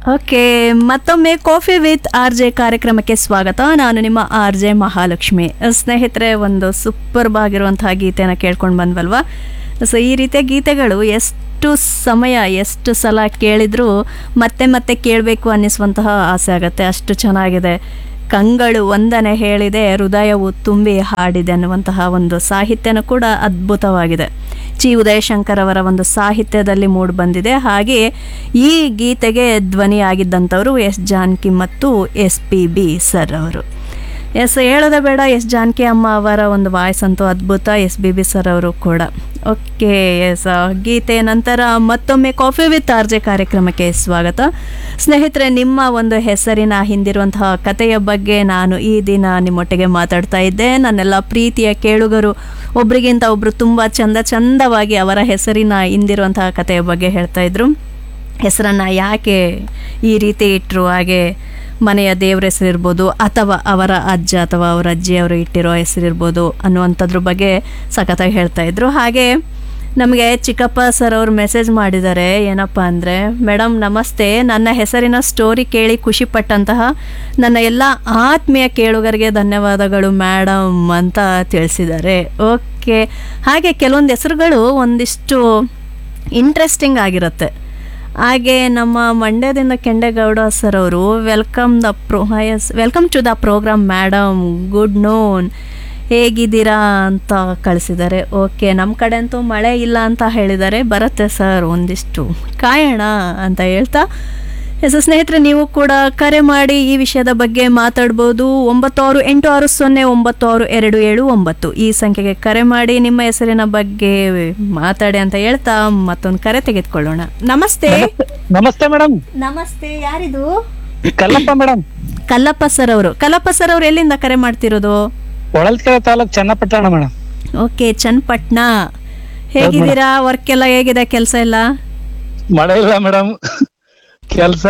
Okay ಮತ್ತೊಮ್ಮೆ coffee with R J ಕಾರ್ಯಕ್ರಮಕ್ಕೆ ಸ್ವಾಗತ ನಾನು ನಿಮ್ಮ ಆರ್ ಜೆ ಮಹಾಲಕ್ಷ್ಮಿ ಸ್ನೇಹಿತರೆ ಒಂದು ಸೂಪರ್ ಆಗಿರುವಂತಹ ಗೀತೆನ ಕೇಳ್ಕೊಂಡು ಬಂದ್ವಲ್ವಾ ಸೊ ಈ ರೀತಿಯ ಗೀತೆಗಳು ಎಷ್ಟು ಸಮಯ ಎಷ್ಟು ಸಲ ಕೇಳಿದರೂ ಮತ್ತೆ ಮತ್ತೆ ಕೇಳಬೇಕು ಅನ್ನಿಸುವಂತಹ ಆಸೆ ಆಗುತ್ತೆ ಅಷ್ಟು ಚೆನ್ನಾಗಿದೆ ಕಂಗಳು ಒಂದನೆ ಹೇಳಿದೆ ಹೃದಯವು ತುಂಬಿ ಹಾಡಿದೆ ಅನ್ನುವಂತಹ ಒಂದು ಸಾಹಿತ್ಯನೂ ಕೂಡ ಅದ್ಭುತವಾಗಿದೆ ಚಿ ಉದಯಶಂಕರ್ ಅವರ ಒಂದು ಸಾಹಿತ್ಯದಲ್ಲಿ ಮೂಡಿ ಬಂದಿದೆ ಹಾಗೆ ಈ ಗೀತೆಗೆ ಧ್ವನಿಯಾಗಿದ್ದಂಥವರು ಎಸ್ ಜಾನಕಿ ಮತ್ತು ಎಸ್ ಪಿ ಬಿ ಸರ್ ಅವರು ಎಸ್ ಹೇಳೋದೇ ಬೇಡ ಎಸ್ ಜಾನಕಿ ಅಮ್ಮ ಅವರ ಒಂದು ವಾಯ್ಸ್ ಅಂತೂ ಅದ್ಭುತ ಎಸ್ ಬಿ ಬಿ ಸರ್ ಅವರು ಕೂಡ ಓಕೆ ಎಸ್ ಗೀತೆ ನಂತರ ಮತ್ತೊಮ್ಮೆ ಕಾಫಿ ವಿತ್ ಆರ್ಜೆ ಕಾರ್ಯಕ್ರಮಕ್ಕೆ ಸ್ವಾಗತ ಸ್ನೇಹಿತರೆ ನಿಮ್ಮ ಒಂದು ಹೆಸರಿನ ಹಿಂದಿರುವಂತಹ ಕಥೆಯ ಬಗ್ಗೆ ನಾನು ಈ ದಿನ ನಿಮ್ಮೊಟ್ಟಿಗೆ ಮಾತಾಡ್ತಾ ಇದ್ದೆ ನನ್ನೆಲ್ಲ ಪ್ರೀತಿಯ ಕೇಳುಗರು ಒಬ್ರಿಗಿಂತ ಒಬ್ರು ತುಂಬ ಚಂದ ಚಂದವಾಗಿ ಅವರ ಹೆಸರಿನ ಹಿಂದಿರುವಂತಹ ಕಥೆಯ ಬಗ್ಗೆ ಹೇಳ್ತಾ ಇದ್ರು ಹೆಸರನ್ನು ಯಾಕೆ ಈ ರೀತಿ ಇಟ್ಟರು ಹಾಗೆ ಮನೆಯ ದೇವ್ರ ಹೆಸರಿರ್ಬೋದು ಅಥವಾ ಅವರ ಅಜ್ಜ ಅಥವಾ ಅವರ ಅಜ್ಜಿಯವರು ಇಟ್ಟಿರೋ ಹೆಸರಿರ್ಬೋದು ಅನ್ನುವಂಥದ್ರ ಬಗ್ಗೆ ಸಖತ್ತಾಗಿ ಹೇಳ್ತಾ ಇದ್ರು ಹಾಗೆ ನಮಗೆ ಚಿಕ್ಕಪ್ಪ ಸರ್ ಅವರು ಮೆಸೇಜ್ ಮಾಡಿದ್ದಾರೆ ಏನಪ್ಪ ಅಂದರೆ ಮೇಡಮ್ ನಮಸ್ತೆ ನನ್ನ ಹೆಸರಿನ ಸ್ಟೋರಿ ಕೇಳಿ ಖುಷಿಪಟ್ಟಂತಹ ನನ್ನ ಎಲ್ಲ ಆತ್ಮೀಯ ಕೇಳುಗರಿಗೆ ಧನ್ಯವಾದಗಳು ಮೇಡಮ್ ಅಂತ ತಿಳಿಸಿದ್ದಾರೆ ಓಕೆ ಹಾಗೆ ಕೆಲವೊಂದು ಹೆಸರುಗಳು ಒಂದಿಷ್ಟು ಇಂಟ್ರೆಸ್ಟಿಂಗ್ ಆಗಿರುತ್ತೆ ಹಾಗೆ ನಮ್ಮ ಮಂಡ್ಯದಿಂದ ಕೆಂಡೇಗೌಡ ಸರ್ ಅವರು ವೆಲ್ಕಮ್ ದ ಪ್ರೋ yes welcome to the programme madam good noon ಹೇಗಿದ್ದೀರಾ ಅಂತ ಕಳಿಸಿದ್ದಾರೆ ಓಕೆ ನಮ್ಮ ಕಡೆ ಅಂತೂ ಮಳೆ ಇಲ್ಲ ಅಂತ ಹೇಳಿದ್ದಾರೆ ಬರುತ್ತೆ ಸರ್ ಒಂದಿಷ್ಟು ಕಾಯೋಣ ಅಂತ ಹೇಳ್ತಾ ಎಸ್ ಸ್ನೇಹಿತರೆ ನೀವು ಕೂಡ ಕರೆ ಮಾಡಿ ಈ ವಿಷಯದ ಬಗ್ಗೆ ಮಾತಾಡ್ಬೋದು ಒಂಬತ್ತು ಆರು ಎಂಟು ಆರು ಸೊನ್ನೆ ಒಂಬತ್ತು ಆರು ಎರಡು ಏಳು ಒಂಬತ್ತು ಈ ಸಂಖ್ಯೆಗೆ ಕರೆ ಮಾಡಿ ನಿಮ್ಮ ಹೆಸರಿನ ಬಗ್ಗೆ ಮಾತಾಡಿ ಅಂತ ಹೇಳ್ತಾ ಮತ್ತೊಂದು ಕರೆ ತೆಗೆದುಕೊಳ್ಳೋಣ ನಮಸ್ತೆ ನಮಸ್ತೆ ಮೇಡಮ್ ನಮಸ್ತೆ ಯಾರಿದು ಕಲ್ಲಪ್ಪ ಮೇಡಮ್ ಕಲ್ಲಪ್ಪ ಸರ್ ಅವರು ಕಲ್ಲಪ್ಪ ಸರ್ ಅವರು ಎಲ್ಲಿಂದ ಕರೆ ಮಾಡ್ತಿರೋದು ಹೊಳಲ್ಕೆರೆ ತಾಲೂಕ್ ಚನ್ನಪಟ್ಟಣ ಮೇಡಮ್ ಓಕೆ ಚನ್ನಪಟ್ಟಣ ಹೇಗಿದ್ದೀರಾ ವರ್ಕ್ ಎಲ್ಲ ಹೇಗಿದೆ ಕೆಲಸ ಎಲ್ಲ ಮಳೆ ಇಲ್ಲ ಮೇಡಮ್ ಕೆಲ್ಸ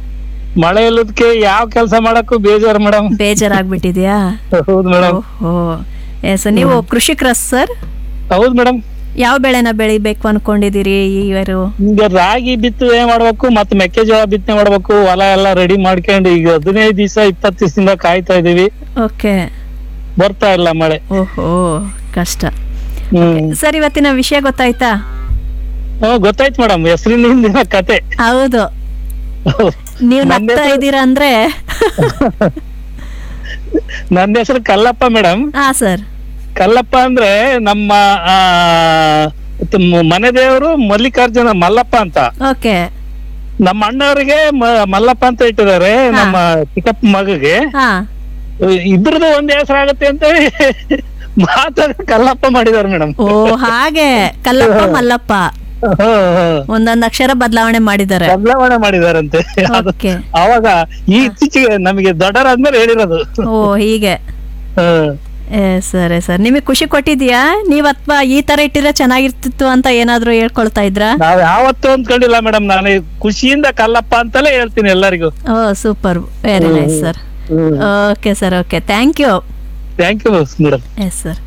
ಮಳೆ ಇಲ್ಲದಕ್ಕೆ ಯಾವ ಕೆಲಸ ಮಾಡಕ್ಕೂ ಬೇಜಾರು ಮೇಡಮ್ ಬೇಜಾರಾಗ್ಬಿಟ್ಟಿದ್ಯಾ ಹೌದು ಮೇಡಮ್ ಓಹೋ ಎಸ್ ನೀವು ಕೃಷಿಕರ ಸರ್ ಹೌದು ಮೇಡಮ್ ಯಾವ ಬೆಳೆನ ಬೆಳಿಬೇಕು ಅನ್ಕೊಂಡಿದ್ದೀರಿ ಇವರು ಈಗ ರಾಗಿ ಬಿತ್ತು ಏನ್ ಮಾಡ್ಬೇಕು ಮತ್ತೆ ಮೆಕ್ಕೆಜೋಳ ಬಿತ್ತನೆ ಮಾಡ್ಬೇಕು ಹೊಲ ಎಲ್ಲ ರೆಡಿ ಮಾಡ್ಕೊಂಡು ಈಗ ಹದಿನೈದು ದಿವಸ ಇಪ್ಪತ್ತು ದಿವಸದಿಂದ ಕಾಯ್ತಾ ಇದೀವಿ ಓಕೆ ಬರ್ತಾ ಇಲ್ಲ ಮಳೆ ಓಹೋ ಕಷ್ಟ ಹ್ಮ್ ಸರ್ ಇವತ್ತಿನ ವಿಷಯ ಗೊತ್ತಾಯ್ತಾ ಹ್ಮ್, ಗೊತ್ತಾಯ್ತು ಮೇಡಮ್ ಹೆಸರಿನ ಹಿಂದಿನ ಕತೆ ಹೌದು ನೀವು ನನ್ನ ನಗ್ತಾ ಹೆಸರು- ಇದ್ದೀರಾ ಅಂದ್ರೆ ನನ್ನ ಹೆಸರು ಕಲ್ಲಪ್ಪ ಮೇಡಮ್ ಹಾ ಸರ್ ಕಲ್ಲಪ್ಪ ಅಂದ್ರೆ ನಮ್ಮ ಆ ತ- ಮನೆ ದೇವರು ಮಲ್ಲಿಕಾರ್ಜುನ ಮಲ್ಲಪ್ಪ ಅಂತ ಓಕೆ ನಮ್ಮ ಅಣ್ಣವರಿಗೆ ಮ- ಮಲ್ಲಪ್ಪ ಅಂತ ಇಟ್ಟಿದ್ದಾರೆ ನಮ್ಮ ಚಿಕ್ಕಪ್ಪ ಮಗಗೆ ಹಾ ಇದ್ರದ್ದು ಒಂದ್ ಹೆಸರಾಗತ್ತೆ ಅಂತ ಮಾತಾಡ ಕಲ್ಲಪ್ಪ ಮಾಡಿದಾರೆ ಮೇಡಮ್ ಓ ಹಾಗೆ ಕಲ್ಲಪ್ಪ ಮಲ್ಲಪ್ಪ ಒಂದೊಂದು ಅಕ್ಷರ ಬದಲಾವಣೆ ಮಾಡಿದ್ದಾರೆ ಬದಲಾವಣೆ ಮಾಡಿದಾರಂತೆ ಅದು ಓಕೆ ಅವಾಗ ಈ ಇತ್ತೀಚೆಗೆ ನಮಗೆ ದೊಡ್ಡರಾದ್ಮೇಲೆ ಹೇಳಿರೋದು ಓ ಹೀಗೆ ಹ್ಮ್. ಏ ಸರಿ ಸರ್ ನಿಮಗೆ ಖುಷಿ ಕೊಟ್ಟಿದ್ಯಾ ನೀವ್ ಅಥವಾ ಈ ತರ ಇಟ್ಟಿದ್ರೆ ಚೆನ್ನಾಗಿರ್ತಿತ್ತು ಅಂತ ಏನಾದ್ರು ಹೇಳ್ಕೊಳ್ತಾ ಇದ್ರಾ ನಾವ್ ಯಾವತ್ತೂ ಅಂದ್ಕೊಂಡಿಲ್ಲ ಮೇಡಮ್ ನಾನು ಖುಷಿಯಿಂದ ಕಲ್ಲಪ್ಪ ಅಂತಲೇ ಹೇಳ್ತೀನಿ ಎಲ್ಲರಿಗೂ oh super very nice sir okay sir okay thank you thank you madam yes sir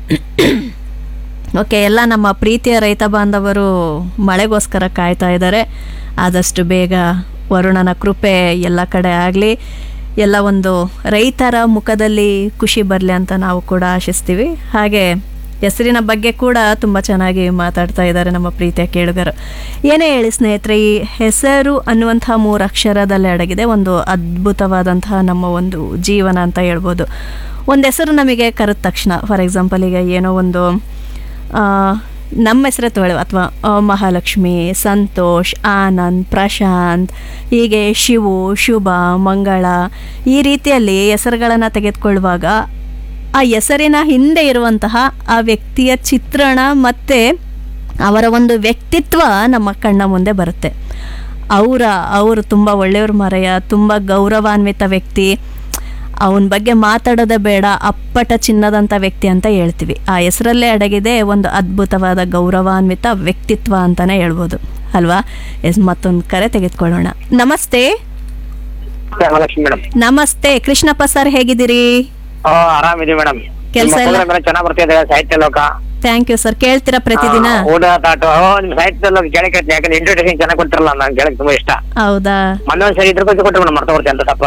okay ಎಲ್ಲ ನಮ್ಮ ಪ್ರೀತಿಯ ರೈತ ಬಾಂಧವರು ಮಳೆಗೋಸ್ಕರ ಕಾಯ್ತಾ ಇದ್ದಾರೆ ಆದಷ್ಟು ಬೇಗ ವರುಣನ ಕೃಪೆ ಎಲ್ಲ ಕಡೆ ಆಗಲಿ ಎಲ್ಲ ಒಂದು ರೈತರ ಮುಖದಲ್ಲಿ ಖುಷಿ ಬರಲಿ ಅಂತ ನಾವು ಕೂಡ ಆಶಿಸ್ತೀವಿ ಹಾಗೆ ಹೆಸರಿನ ಬಗ್ಗೆ ಕೂಡ ತುಂಬ ಚೆನ್ನಾಗಿ ಮಾತಾಡ್ತಾ ಇದ್ದಾರೆ ನಮ್ಮ ಪ್ರೀತಿಯ ಕೇಳುಗರು ಏನೇ ಹೇಳಿ ಸ್ನೇಹಿತರೆ ಈ ಹೆಸರು ಅನ್ನುವಂತಹ ಮೂರು ಅಕ್ಷರದಲ್ಲಿ ಅಡಗಿದೆ ಒಂದು ಅದ್ಭುತವಾದಂತಹ ನಮ್ಮ ಒಂದು ಜೀವನ ಅಂತ ಹೇಳ್ಬೋದು ಒಂದು ಹೆಸರು ನಮಗೆ ಕರೆದ ತಕ್ಷಣ ಫಾರ್ ಎಕ್ಸಾಂಪಲ್ ಈಗ ಏನೋ ಒಂದು ಆ, ನಮ್ಮ ಹೆಸರೇ ತೊಗೊಳ್ಳಿ ಅಥವಾ ಮಹಾಲಕ್ಷ್ಮಿ ಸಂತೋಷ್ ಆನಂದ್ ಪ್ರಶಾಂತ್ ಹೀಗೆ ಶಿವು ಶುಭ ಮಂಗಳ ಈ ರೀತಿಯಲ್ಲಿ ಹೆಸರುಗಳನ್ನು ತೆಗೆದುಕೊಳ್ಳುವಾಗ ಆ ಹೆಸರಿನ ಹಿಂದೆ ಇರುವಂತಹ ಆ ವ್ಯಕ್ತಿಯ ಚಿತ್ರಣ ಮತ್ತು ಅವರ ಒಂದು ವ್ಯಕ್ತಿತ್ವ ನಮ್ಮ ಕಣ್ಣ ಮುಂದೆ ಬರುತ್ತೆ ಅವರ ಅವರು ತುಂಬ ಒಳ್ಳೆಯವ್ರ ಮರೆಯ ತುಂಬ ಗೌರವಾನ್ವಿತ ವ್ಯಕ್ತಿ ಅವನ ಬಗ್ಗೆ ಮಾತಾಡೋದೇ ಬೇಡ ಅಪ್ಪಟ ಚಿನ್ನದಂಥ ವ್ಯಕ್ತಿ ಅಂತ ಹೇಳ್ತೀವಿ ಆ ಹೆಸರಲ್ಲೇ ಅಡಗಿದೆ ಒಂದು ಅದ್ಭುತವಾದ ಗೌರವಾನ್ವಿತ ವ್ಯಕ್ತಿತ್ವ ಅಂತಲೇ ಹೇಳ್ಬೋದು ಅಲ್ವಾ ಎಸ್ ಮತ್ತೊಂದು ಕರೆ ತೆಗೆದುಕೊಳ್ಳೋಣ ನಮಸ್ತೆ ಮಹಾಲಕ್ಷ್ಮಿ ಮೇಡಮ್ ನಮಸ್ತೆ ಕೃಷ್ಣಪ್ಪ ಸರ್ ಹೇಗಿದ್ದೀರಿ ಆರಾಮಿದೆ ಮೇಡಮ್ ಕೆಲ್ಸ ಎಲ್ಲ? ಚೆನ್ನಾಗಿ ಬರ್ತಾ ಇದೆ ಸಾಹಿತ್ಯ ಲೋಕ ಥ್ಯಾಂಕ್ ಯು ಸರ್ ಕೇಳ್ತೀರಾ ಪ್ರತಿದಿನ ಆ, ಊಟ ತಾಟು ಓ, ನಿಮ್ ಸಾಹಿತ್ಯದಲ್ಲಿ ಕೇಳಕ್ಕೆ ಯಾಕಂದ್ರೆ ಇಂಟ್ರೊಡಕ್ಷನ್ ಚೆನ್ನಾಗಿ ಕೊಟ್ಟಿರಲ್ಲ ನಾನು ಕೇಳಕ್ ತುಂಬಾ ಇಷ್ಟ ಹೌದಾ ಮೊನ್ನೆ ಒಂದ್ಸರಿ ಇದ್ರ ಬಗ್ಗೆ ಕೊಟ್ಟರು ಮೇಡಮ್ ಮರ್ತ ಅಂತ ತಪ್ಪ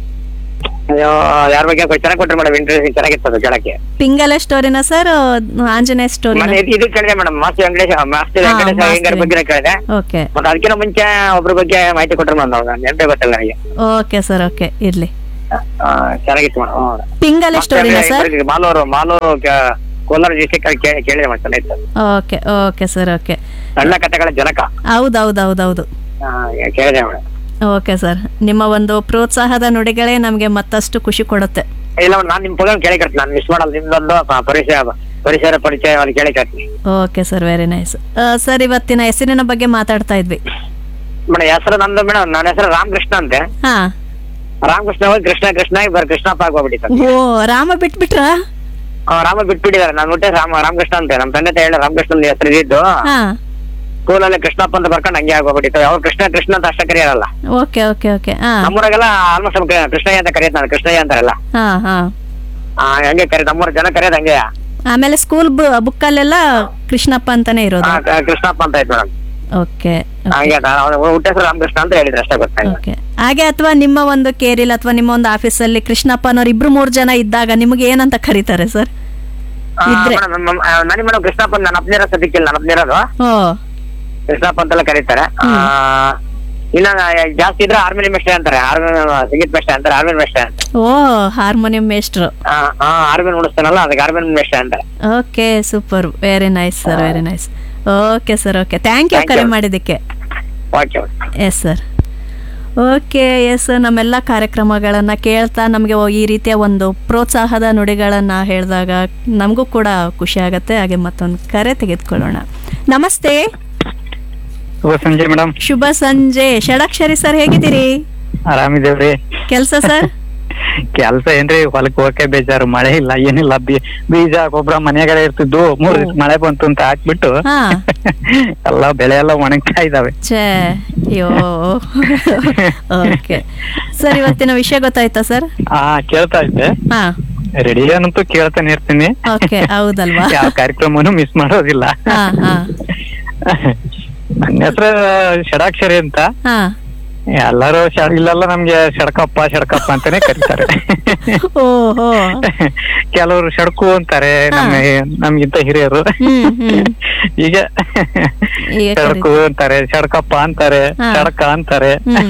ಅಯ್ಯೋ ಯಾರ ಬಗ್ಗೆ ಚೆನ್ನಾಗಿ ಕೊಟ್ಟರು ಮೇಡಮ್ ಇಂಟ್ರೊಡಕ್ಷನ್ ಚೆನ್ನಾಗಿತ್ತು ಅದು ಕೇಳಕ್ಕೆ ಪಿಂಗಲ ಸ್ಟೋರಿನ ಸರ್ ಆಂಜನೇಯ ಸ್ಟೋರಿನ ಮೊನ್ನೆ ಇದು- ಇದು ಕೇಳಿದೆ ಮೇಡಮ್ ಮಾಸ್ತಿ ವೆಂಕಟೇಶ ಮಾಸ್ತಿ ಹಾ, ವೆಂಕಟೇಶ ಮಾಸ್ತಿ ಹೆಂಗಾರ ಬಗ್ಗೆ ಕೇಳಿದೆ ಓಕೆ ಮತ್ತೆ ಅದಕ್ಕಿಂತ ಮುಂಚೆ ಒಬ್ರ ಬಗ್ಗೆ ಮಾಹಿತಿ ಕೊಟ್ಟರು ಮೇಡಮ್ ನಾವು ನೆನಪೇ ಗೊತ್ತಿಲ್ಲ ನನಗೆ ಓಕೆ ಸರ್ ಓಕೆ ಇರ್ಲಿ ಆ, ಚೆನ್ನಾಗಿತ್ತು ಮೇಡಮ್ ಪಿಂಗಲ ಸ್ಟೋರಿನ ಸರ್ ಮಾಲೂರು ಮಾಲೂರು ಕ- ಕೋಲಾರ ಡಿಸ್ಟಿಕ್ ಕೇಳಿದೆ ಮೇಡಮ್ ಚೆನ್ನಾಗಿತ್ತು ಓಕೆ ಓಕೆ ಸರ್ ಓಕೆ ಸಣ್ಣ ಕಥೆಗಳ ಜನಕ ಹೌದೌದೌದೌದು ಆ, ಕೇಳಿದೆ ಮೇಡಮ್ ಓಕೆ ಸರ್ ನಿಮ್ಮ ಒಂದು ಪ್ರೋತ್ಸಾಹದ ನುಡಿಗಳೇ ನಮಗೆ ಮತ್ತಷ್ಟು ಖುಷಿ ಕೊಡುತ್ತೆ ಇಲ್ಲ ನಾನು ನಿಮ್ ಪ್ರೋಗ್ರಾಮ್ ಕೇಳಿ ಕಟ್ತೀನಿ ನಾನು ಮಿಸ್ ಮಾಡಲ್ಲ ನಿಮ್ದೊಂದು ಪ- ಪರಿಚಯ ಪರಿಸರ ಪರಿಚಯ ಅಲ್ಲಿ ಕೇಳಿ ಕಟ್ತೀನಿ okay sir very nice sir ಇವತ್ತಿನ ಹೆಸರಿನ ಬಗ್ಗೆ ಮಾತಾಡ್ತಾ ಇದ್ವಿ ಮೇಡಮ್ ಹೆಸರು ನಂದು ಮೇಡಮ್ ನನ್ನ ಹೆಸರು ರಾಮಕೃಷ್ಣ ಅಂತೆ ಹಾ ರಾಮಕೃಷ್ಣ ಹೋಗಿ ಕೃಷ್ಣ ಕೃಷ್ಣ ಬರ್ ಕೃಷ್ಣಪ್ಪ ಆಗೋಗ್ಬಿಟ್ಟಿತ್ತು ಓ ರಾಮ ಬಿಟ್ಬಿಟ್ರಾ ರಾಮ ಬಿಟ್ಬಿಟ್ಟಿದ್ದಾರೆ ನಾನು ಬಿಟ್ಟೆ ರಾಮ ರಾಮಕೃಷ್ಣ ಅಂತೆ ನಮ್ಮ ತಂದೆ ತಾಯಿ ಹೇಳಿ ರಾಮಕೃಷ್ಣ ಹೆಸರು ಇದ್ದು ಹಾ ಸ್ಕೂಲಲ್ಲಿ ಕೃಷ್ಣಪ್ಪ ಅಂತ ಬರ್ಕೊಂಡು ಹಂಗೆ ಆಗೋಗ್ಬಿಟ್ಟಿತ್ತು ಅವ್ರು ಕೃಷ್ಣ ಕೃಷ್ಣ ಅಂತ ಅಷ್ಟೇ ಕರೆಯಲ್ಲ ಓಕೆ ಓಕೆ ಓಕೆ ಹಾ ನಮ್ಮೂರಾಗೆಲ್ಲ ಆಲ್ಮೋಸ್ಟ್ ಕೃಷ್ಣಯ್ಯ ಅಂತ ಕರೆಯುತ್ತೆ ಕೃಷ್ಣಯ್ಯ ಅಂತಾರಲ್ಲ ಹಾ ಹಾ ಆ, ಹಂಗೆ ಕರೆ ನಮ್ಮೂರ ಜನ ಕರೆಯೋದು ಹಂಗೆ ಆಮೇಲೆ ಸ್ಕೂಲ್ ಬುಕ್ಕಲ್ಲೆಲ್ಲ ಕೃಷ್ಣಪ್ಪ ಅಂತಾನೆ ಇರೋದು ಆ, ಕ- ಕೃಷ್ಣಪ್ಪ ಅಂತ ಆಯ್ತು ಮೇಡಮ್ ಓಕೆ ಹಂಗೆ ಹುಟ್ಟ ಹೆಸರು ರಾಮಕೃಷ್ಣ ಅಂತ ಹೇಳಿದ್ರೆ ಅಷ್ಟೇ ಗೊತ್ತಾಯ್ತು ಓಕೆ ಹಾಗೆ ಅಥವಾ ನಿಮ್ಮ ಒಂದು ಕೇರಿಲ್ ಅಥವಾ ನಿಮ್ಮ ಒಂದು ಆಫೀಸಲ್ಲಿ ಕೃಷ್ಣಪ್ಪ ಅನ್ನೋರು ಇಬ್ರು ಮೂರು ಜನ ಇದ್ದಾಗ ನಿಮಗೆ ಏನಂತ ಕರೀತಾರೆ ಸರ್ ಇದ್ರೆ. ನನಗೆ ಮೇಡಮ್ ಕೃಷ್ಣಪ್ಪ ನನ್ನ ಅಪ್ನೇರ ಸದ್ಯಕ್ಕಿಲ್ಲ ನನ್ನ ಅಪ್ನೇರದು ಓ ಕೃಷ್ಣಪ್ಪ ಅಂತೆಲ್ಲ ಕರೀತಾರೆ ಆ, ಇನ್ನ ಜಾಸ್ತಿ ಇದ್ರೆ ಹಾರ್ಮೋನಿಯಂ ಮೇಸ್ಟ್ರೆ ಅಂತಾರೆ ಹಾರ್ಮೋನಿಯಂ ಸಂಗೀತ ಮೇಸ್ಟ್ರೆ ಅಂತಾರೆ ಹಾರ್ಮೋನಿಯಂ ಮೇಸ್ಟ್ರೆ ಅಂತ ಓ ಹಾರ್ಮೋನಿಯಂ ಮೇಸ್ಟ್ರು ಹಾರ್ಮೋನಿಯಂ ನುಡಿಸ್ತಾನಲ್ಲ ಅದಕ್ಕೆ ಹಾರ್ಮೋನಿಯಂ ಮೇಸ್ಟ್ರೆ ಅಂತಾರೆ okay super very nice sir very nice okay sir okay thank you Thank ಕರೆ you. ಮಾಡಿದ್ದಕ್ಕೆ okay yes sir okay yes ನಮ್ಮೆಲ್ಲ ಕಾರ್ಯಕ್ರಮಗಳನ್ನು ಕೇಳ್ತಾ ನಮಗೆ ಈ ರೀತಿಯ ಒಂದು ಪ್ರೋತ್ಸಾಹದ ನುಡಿಗಳನ್ನು ಹೇಳಿದಾಗ ನಮಗೂ ಕೂಡ ಖುಷಿ ಆಗುತ್ತೆ ಹಾಗೆ ಮತ್ತೊಂದು ಕರೆ ತೆಗೆದುಕೊಳ್ಳೋಣ ನಮಸ್ತೆ ಶುಭ ಸಂಜೆ ಮೇಡಮ್ ಶುಭ ಸಂಜೆ ಷಡಕ್ಷರಿ ಸರ್ ಹೇಗಿದ್ದೀರಿ ಆರಾಮಿದೇವ್ರಿ ಕೆಲಸ ಸರ್ ಕೆಲ್ಸ ಏನ್ರಿ ಹೊಲಕ್ ಹೋಗಕ್ಕೆ ಬೇಜಾರು ಮಳೆ ಇಲ್ಲ ಏನಿಲ್ಲ ಬಿ- ಬೀಜ ಗೊಬ್ಬರ ಮನೆಯಾಗಡೆ ಇರ್ತಿದ್ವು ಮೂರ್ ದಿವಸ ಮಳೆ ಬಂತು ಅಂತ ಹಾಕ್ಬಿಟ್ಟು ಹಾ. ಎಲ್ಲ ಬೆಳೆ ಎಲ್ಲ ಒಣಗ್ತಾ ಇದಾವೆ ಛೇ ಅಯ್ಯೋ ಓಕೆ ಸರ್ ಇವತ್ತಿನ ವಿಷಯ ಗೊತ್ತಾಯ್ತಾ ಸರ್ ಆ ಕೇಳ್ತಾ ಇದ್ದೆ ಹಾ ರೇಡಿಯೋ ಅಂತೂ ಕೇಳ್ತಾನೆ ಇರ್ತೀನಿ ಓಕೆ ಹೌದಲ್ವಾ ಯಾವ ಕಾರ್ಯಕ್ರಮನು ಮಿಸ್ ಮಾಡೋದಿಲ್ಲ ಹಾ ಹಾ ನನ್ನ ಹೆಸರು ಷಡಾಕ್ಷರಿ ಅಂತ ಹಾ ಎಲ್ಲರೂ ಷ- ಇಲ್ಲೆಲ್ಲ ನಮ್ಗೆ ಶಡ್ಕಪ್ಪ ಶಡ್ಕಪ್ಪ ಅಂತಾನೆ ಕರೀತಾರೆ ಓಹೋ ಕೆಲವರು ಶಡ್ಕು ಅಂತಾರೆ ನಮ್ಮ ನಮ್ಗಿಂತ ಹಿರಿಯರು ಹ್ಮ್ ಹ್ಮ್ ಈಗ ಈಗ ಶಡ್ಕು ಅಂತಾರೆ ಶಡ್ಕಪ್ಪ ಅಂತಾರೆ ಹಾ. ಶಡ್ಕ ಅಂತಾರೆ ಹ್ಮ್.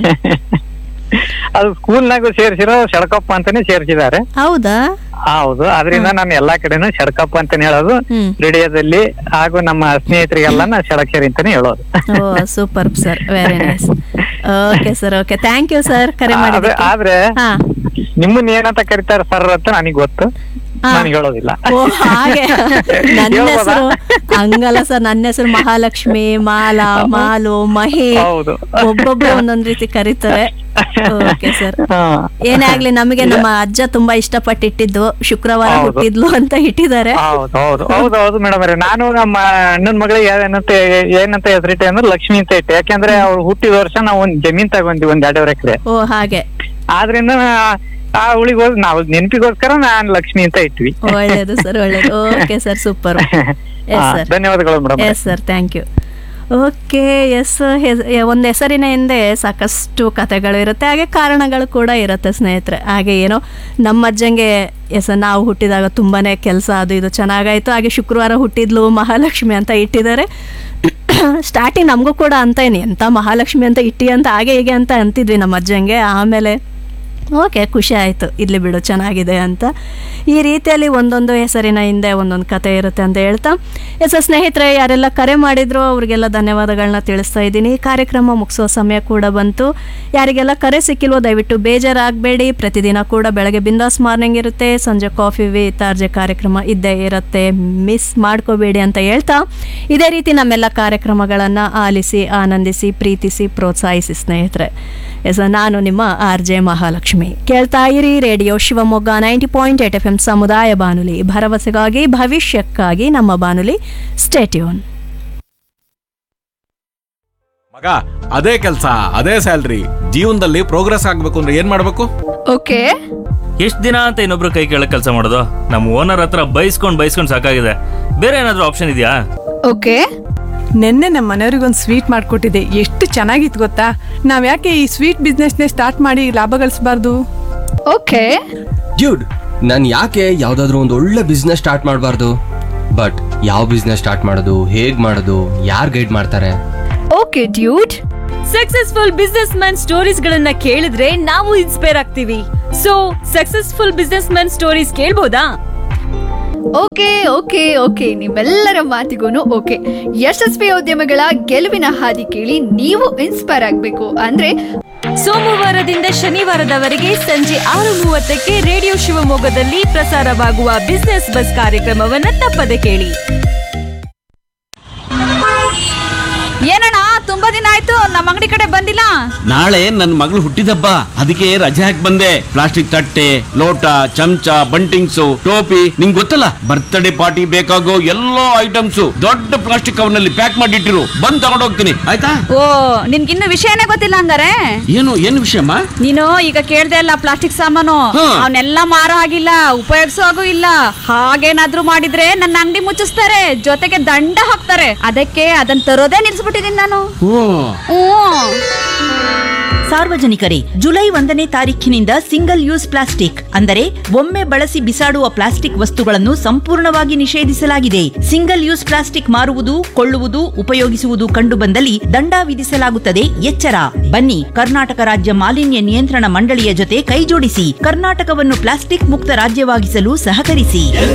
ಅದು ಸ್ಕೂಲ್ನಾಗೂ ಸೇರ್ಸಿರೋ ಶಡ್ಕಪ್ಪ ಅಂತಾನೆ ಸೇರ್ಸಿದ್ದಾರೆ ಹೌದಾ ಹೌದು ಅದರಿಂದ ನಾನು ಎಲ್ಲಾ ಕಡೆನೂ ಶಡ್ಕಪ್ಪ ಅಂತಾನೆ ಹೇಳೋದು ಹ್ಮ್ ರೇಡಿಯೋದಲ್ಲಿ ಹಾಗೂ ನಮ್ಮ ಸ್ನೇಹಿತರಿಗೆಲ್ಲ ನಾ ಶಡಕ್ಷರಿ ಅಂತಾನೆ ಹೇಳೋದು ಓ super sir very nice okay sir okay thank you sir ಕರೆ ಆದ್ರೆ- ಮಾಡಿದ್ದಕ್ಕೆ ಆದ್ರೆ ಹಾ ನಿಮ್ಮನ್ನ ಏನಂತ ಕರೀತಾರೆ ಸರ್ ಅಂತ ನನಗೆ ಗೊತ್ತು ಹಾ. ನನಗೆ ಹೇಳೋದಿಲ್ಲ ಓ ಹಾಗೆ ನನ್ನ ಹೇಳ್ಬೋದಾ? ಹೆಸರು ಹಂಗಲ್ಲ ಸರ್ ನನ್ನ ಹೆಸರು ಮಹಾಲಕ್ಷ್ಮಿ ಮಾಲಾ ಮಾಲು ಮಹಿ ಹೌದು ಒಬ್ಬೊಬ್ರು ಒಂದೊಂದ್ ರೀತಿ ಕರೀತಾರೆ ಓಕೆ ಸರ್ ಹಾ. ಏನೇ ಆಗ್ಲಿ ನಮಗೆ ನಮ್ಮ ಅಜ್ಜ ತುಂಬಾ ಇಷ್ಟಪಟ್ಟು ಇಟ್ಟಿದ್ದು ಶುಕ್ರವಾರ ಹೌದು. ಹುಟ್ಟಿದ್ಲು ಅಂತ ಇಟ್ಟಿದ್ದಾರೆ ಹೌದು ಹೌದು ಹೌದು ಹೌದು ಮೇಡಮ್ ಅವ್ರೆ ನಾನು ನಮ್ಮ ಅಣ್ಣನ ಮಗಳಿಗೆ ಏನಂತ ಏನಂತ ಹೆಸರಿಟ್ಟೆ ಅಂದ್ರೆ ಲಕ್ಷ್ಮಿ ಅಂತ ಇಟ್ಟೆ ಯಾಕಂದ್ರೆ ಅವ್ರು ಹುಟ್ಟಿದ ವರ್ಷ ನಾವು ಒಂದ್ ಜಮೀನ್ ತಗೊಂಡ್ವಿ ಒಂದ್ ಎರಡೂವರೆ ಎಕರೆ ಓ ಹಾಗೆ ಆದ್ರಿಂದ ಆ ಉಳಿಗೋಸ್ ನಾವು ನೆನಪಿಗೋಸ್ಕರ ನಾನ್ ಲಕ್ಷ್ಮಿ ಅಂತ ಇಟ್ವಿ ಒಳ್ಳೇದು ಸರ್ ಒಳ್ಳೇದು ಓಕೆ ಸರ್ ಸೂಪರ್ ಎಸ್ ಹಾ, ಸರ್ ಧನ್ಯವಾದಗಳು madam yes sir thank you okay yes ಒಂದು ಹೆಸರಿನ ಹಿಂದೆ ಸಾಕಷ್ಟು ಕಥೆಗಳು ಇರುತ್ತೆ ಹಾಗೆ ಕಾರಣಗಳು ಕೂಡ ಇರುತ್ತೆ ಸ್ನೇಹಿತರೆ ಹಾಗೆ ಏನೋ ನಮ್ಮ ಅಜ್ಜಂಗೆ ಎಸ್ ನಾವು ಹುಟ್ಟಿದಾಗ ತುಂಬಾ ಕೆಲಸ ಅದು ಇದು ಚೆನ್ನಾಗಾಯ್ತು ಹಾಗೆ ಶುಕ್ರವಾರ ಹುಟ್ಟಿದ್ಲು ಮಹಾಲಕ್ಷ್ಮಿ ಅಂತ ಇಟ್ಟಿದ್ದಾರೆ ಸ್ಟಾರ್ಟಿಂಗ್ ನಮಗೂ ಕೂಡ ಅಂತ ಏನು ಎಂಥ ಮಹಾಲಕ್ಷ್ಮಿ ಅಂತ ಇಟ್ಟಿ ಅಂತ ಹಾಗೆ ಹೀಗೆ ಅಂತ ಅಂತಿದ್ವಿ ನಮ್ಮ ಅಜ್ಜಂಗೆ ಆಮೇಲೆ ಓಕೆ ಖುಷಿ ಆಯಿತು ಇಲ್ಲಿ ಬಿಡು ಚೆನ್ನಾಗಿದೆ ಅಂತ ಈ ರೀತಿಯಲ್ಲಿ ಒಂದೊಂದು ಹೆಸರಿನ ಹಿಂದೆ ಒಂದೊಂದು ಕತೆ ಇರುತ್ತೆ ಅಂತ ಹೇಳ್ತಾ ಎಸ್ ಸ್ನೇಹಿತರೆ ಯಾರೆಲ್ಲ ಕರೆ ಮಾಡಿದ್ರು ಅವರಿಗೆಲ್ಲ ಧನ್ಯವಾದಗಳನ್ನ ತಿಳಿಸ್ತಾ ಇದ್ದೀನಿ ಕಾರ್ಯಕ್ರಮ ಮುಗಿಸೋ ಸಮಯ ಕೂಡ ಬಂತು ಯಾರಿಗೆಲ್ಲ ಕರೆ ಸಿಕ್ಕಿಲ್ವೋ ದಯವಿಟ್ಟು ಬೇಜಾರಾಗಬೇಡಿ ಪ್ರತಿದಿನ ಕೂಡ ಬೆಳಗ್ಗೆ ಬಿಂದಾಸ್ ಮಾರ್ನಿಂಗ್ ಇರುತ್ತೆ ಸಂಜೆ ಕಾಫಿ ವಿತ್ ಆರ್ಜೆ ಕಾರ್ಯಕ್ರಮ ಇದ್ದೇ ಇರುತ್ತೆ ಮಿಸ್ ಮಾಡ್ಕೋಬೇಡಿ ಅಂತ ಹೇಳ್ತಾ ಇದೇ ರೀತಿ ನಮ್ಮೆಲ್ಲ ಕಾರ್ಯಕ್ರಮಗಳನ್ನು ಆಲಿಸಿ ಆನಂದಿಸಿ ಪ್ರೀತಿಸಿ ಪ್ರೋತ್ಸಾಹಿಸಿ ಸ್ನೇಹಿತರೆ ಎಸ್ ನಾನು ನಿಮ್ಮ ಆರ್ ಜೆ ಮಹಾಲಕ್ಷ್ಮಿ ಕೇಳ್ತಾ ಇರಿ radio Shivamogga ninety point eight F M ಸಮುದಾಯ ಬಾನುಲಿ ಭರವಸೆಗಾಗಿ ಭವಿಷ್ಯಕ್ಕಾಗಿ ನಮ್ಮ ಬಾನುಲಿ ಸ್ಟೇಟ್ಯೂನ್ ಮಗ ಅದೇ ಕೆಲಸ ಅದೇ ಸ್ಯಾಲ್ರಿ ಜೀವನದಲ್ಲಿ ಪ್ರೋಗ್ರೆಸ್ ಆಗ್ಬೇಕು ಅಂದ್ರೆ ಏನ್ ಮಾಡ್ಬೇಕು ಓಕೆ ಎಷ್ಟ್ ದಿನ ಅಂತ ಇನ್ನೊಬ್ರು ಕೈ ಕೆಳಗ್ ಕೆಲಸ ಮಾಡೋದು ನಮ್ಮ ಓನರ್ ಹತ್ರ ಬೈಸ್ಕೊಂಡ್ ಬೈಸ್ಕೊಂಡ್ ಸಾಕಾಗಿದೆ ಬೇರೆ ಏನಾದ್ರೂ ಆಪ್ಷನ್ ಇದೆಯಾ ಓಕೆ ನಿನ್ನೆ ನಮ್ಮ ಮನೆಯವ್ರಿಗೊಂದು ಸ್ವೀಟ್ ಮಾಡಿಕೊಟ್ಟಿದ್ದೆ ಎಷ್ಟು ಚೆನ್ನಾಗಿತ್ತು ಗೊತ್ತಾ ನಾವು ಯಾಕೆ ಈ ಸ್ವೀಟ್ ಬಿಸ್ನೆಸ್ನೇ ಸ್ಟಾರ್ಟ್ ಮಾಡಿ ಲಾಭ ಗಳಿಸಬಾರ್ದು ಓಕೆ ಡ್ಯೂಡ್ ನಾನು ಯಾಕೆ ಯಾವ್ದಾದ್ರು ಒಂದು ಒಳ್ಳೆ ಬಿಸ್ನೆಸ್ ಸ್ಟಾರ್ಟ್ ಮಾಡಬಾರ್ದು ಬಟ್ ಯಾವ ಬಿಸ್ನೆಸ್ ಸ್ಟಾರ್ಟ್ ಮಾಡೋದು ಹೇಗ್ ಮಾಡೋದು ಯಾರು ಗೈಡ್ ಮಾಡ್ತಾರೆ okay dude successful businessman stories ಗಳನ್ನ ಕೇಳಿದ್ರೆ ನಾವು ಇನ್ಸ್ಪೈರ್ ಆಗ್ತೀವಿ so successful businessman stories ಕೇಳ್ಬೋದಾ ಓಕೆ ಓಕೆ ಓಕೆ ನಿಮ್ಮೆಲ್ಲರ ಮಾತಿಗೂ ಓಕೆ ಯಶಸ್ವಿ ಉದ್ಯಮಗಳ ಗೆಲುವಿನ ಹಾದಿ ಕೇಳಿ ನೀವು ಇನ್ಸ್ಪೈರ್ ಆಗಬೇಕು ಅಂದ್ರೆ ಸೋಮವಾರದಿಂದ ಶನಿವಾರದವರೆಗೆ ಸಂಜೆ ಆರು ಮೂವತ್ತಕ್ಕೆ ರೇಡಿಯೋ ಶಿವಮೊಗ್ಗದಲ್ಲಿ ಪ್ರಸಾರವಾಗುವ ಬಿಸ್ನೆಸ್ ಬಸ್ ಕಾರ್ಯಕ್ರಮವನ್ನ ತಪ್ಪದೆ ಕೇಳಿ ಏನಣ್ಣ ತುಂಬಾ ದಿನ ಆಯ್ತು ನಮ್ಮ ಅಂಗಡಿ ಕಡೆ ಬಂದಿಲ್ಲ ನಾಳೆ ನನ್ನ ಮಗಳು ಹುಟ್ಟಿದಬ್ಬ ಅದಕ್ಕೆ ರಜೆ ಹಾಕಿ ಬಂದೆ ಪ್ಲಾಸ್ಟಿಕ್ ತಟ್ಟೆ ಲೋಟ ಚಮಚ ಬಂಟಿಂಗ್ಸು ಟೋಪಿ ನಿಂಗ್ ಗೊತ್ತಲ್ಲ ಬರ್ತ್ಡೇ ಪಾರ್ಟಿ ಬೇಕಾಗೋ ಎಲ್ಲಾ ಐಟಮ್ಸ್ ದೊಡ್ಡ ಪ್ಲಾಸ್ಟಿಕ್ ಕವರ್ನಲ್ಲಿ ಪ್ಯಾಕ್ ಮಾಡಿಟ್ಟಿರು ಬಂದ್ ತಗೊಂಡ್ ಹೋಗ್ತೀನಿ ಆಯ್ತಾ ಓ ನಿನ್ಗಿನ್ನು ವಿಷಯನೇ ಗೊತ್ತಿಲ್ಲ ಹಂಗಾರೆ ಏನು ಏನು ವಿಷಯಮ್ಮ ನೀನು ಈಗ ಕೇಳ್ದೆ ಅಲ್ಲ ಪ್ಲಾಸ್ಟಿಕ್ ಸಾಮಾನು ಹಾ. ಅವನ್ನೆಲ್ಲ ಮಾರೋ ಆಗಿಲ್ಲ ಉಪಯೋಗಿಸೋ ಹಾಗೂ ಇಲ್ಲ ಹಾಗೇನಾದ್ರೂ ಮಾಡಿದ್ರೆ ನನ್ನ ಅಂಗಡಿ ಮುಚ್ಚಿಸ್ತಾರೆ ಜೊತೆಗೆ ದಂಡ ಹಾಕ್ತಾರೆ ಅದಕ್ಕೆ ಅದನ್ನ ತರೋದೇ ನಿಲ್ಸ್ಬಿಟ್ಟಿದೀನಿ ನಾನು ಓ ಹ್ಮ್ ಸಾರ್ವಜನಿಕರೇ ಜುಲೈ ಒಂದನೇ ತಾರೀಖಿನಿಂದ ಸಿಂಗಲ್ ಯೂಸ್ ಪ್ಲಾಸ್ಟಿಕ್ ಅಂದರೆ ಒಮ್ಮೆ ಬಳಸಿ ಬಿಸಾಡುವ ಪ್ಲಾಸ್ಟಿಕ್ ವಸ್ತುಗಳನ್ನು ಸಂಪೂರ್ಣವಾಗಿ ನಿಷೇಧಿಸಲಾಗಿದೆ ಸಿಂಗಲ್ ಯೂಸ್ ಪ್ಲಾಸ್ಟಿಕ್ ಮಾರುವುದು ಕೊಳ್ಳುವುದು ಉಪಯೋಗಿಸುವುದು ಕಂಡುಬಂದಲ್ಲಿ ದಂಡ ವಿಧಿಸಲಾಗುತ್ತದೆ ಎಚ್ಚರ ಬನ್ನಿ ಕರ್ನಾಟಕ ರಾಜ್ಯ ಮಾಲಿನ್ಯ ನಿಯಂತ್ರಣ ಮಂಡಳಿಯ ಜೊತೆ ಕೈಜೋಡಿಸಿ ಕರ್ನಾಟಕವನ್ನು ಪ್ಲಾಸ್ಟಿಕ್ ಮುಕ್ತ ರಾಜ್ಯವಾಗಿಸಲು ಸಹಕರಿಸಿ